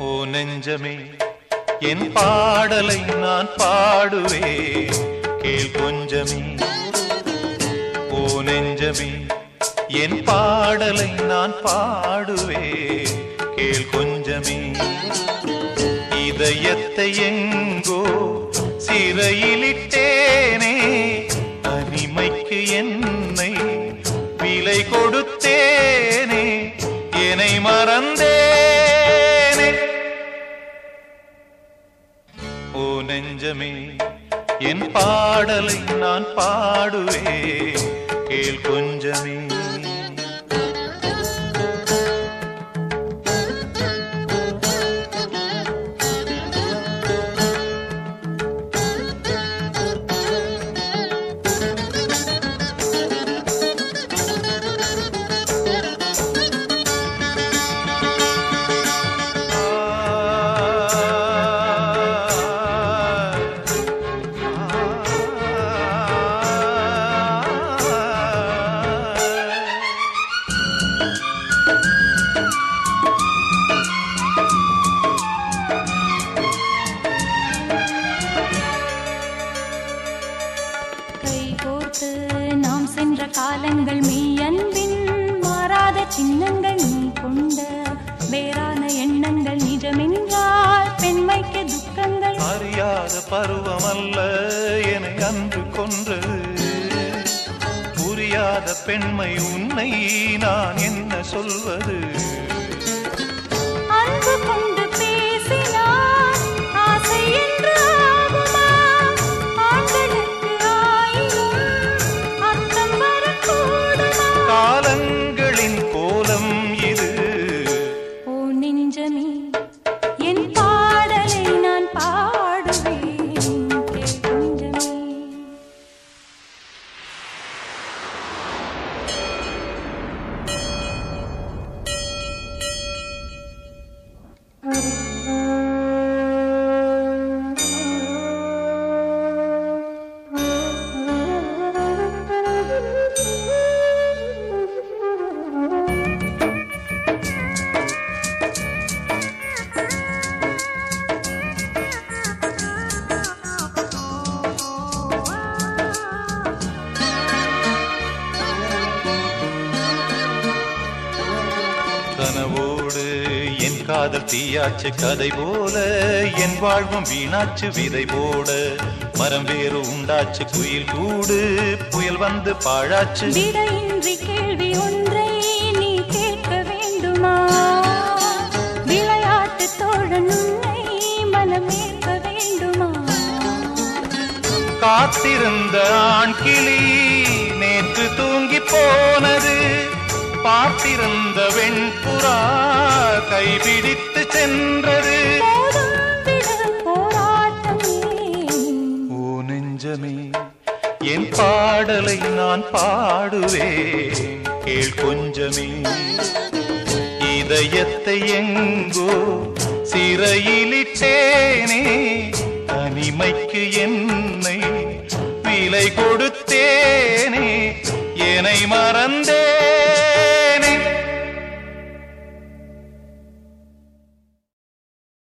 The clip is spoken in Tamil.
ஓ நெஞ்சமே என் பாடலை நான் பாடுவேன் கேள் கொஞ்சமே ஓ நெஞ்சமே என் பாடலை நான் பாடுவேன் கேள் கொஞ்சமே இதயத்தை எங்கோ சிறையிலிட்டேனே தனிமைக்கு என்னை விலை கொடுத்தேனே என்னை மறந்தேனே ஓ நெஞ்சமே என் பாடலை நான் பாடுவேன் கேள் கொஞ்சமே கைகோர்த்து நாம் சென்ற காலங்கள் மெய்யன்பின் மாறாத சின்னங்கள் நீ கொண்ட வேறான எண்ணங்கள் நிஜமென்றால் பெண்மைக்கு துக்கங்கள் அறியாத பருவமல்ல என்னை அன்று கொன்றது புரியாத பெண்மை உன்னை நான் என்ன சொல்வது அன்பு கொண்டு பேசினார் ஆசை என்று ஆகுமா ஆண்களுக்கு ஆயினும் அர்த்தம் வரக்கூடுமா காலங்களின் கோலம் இது ஓ நெஞ்சமே என் பாடலை நான் பாடுவேன் கேள் கொஞ்சமே கனவோடு என் காதல் தீயாச்சு கதை போல என் வாழ்வும் வீணாச்சு விதை போட மரம் வேறு உண்டாச்சு குயில் கூடு புயல் வந்து பாழாச்சு விடையின்றி கேள்வி ஒன்றை நீ கேட்க வேண்டுமா விளையாட்டு தோழன் உன்னை மனமேற்க வேண்டுமா காத்திருந்த ஆண் கிளி நேற்று தூங்கி போனது பார்த்திருந்த வெண்புறா கைபிடித்து சென்றது போதும் விடு போராட்டம் ஏன்? ஓ நெஞ்சமே என் பாடலை நான் பாடுவேன் கேள் கொஞ்சமே இதயத்தை எங்கோ சிறையிலிட்டேனே தனிமைக்கு என்னை விலை கொடுத்தேனே என்னை மறந்த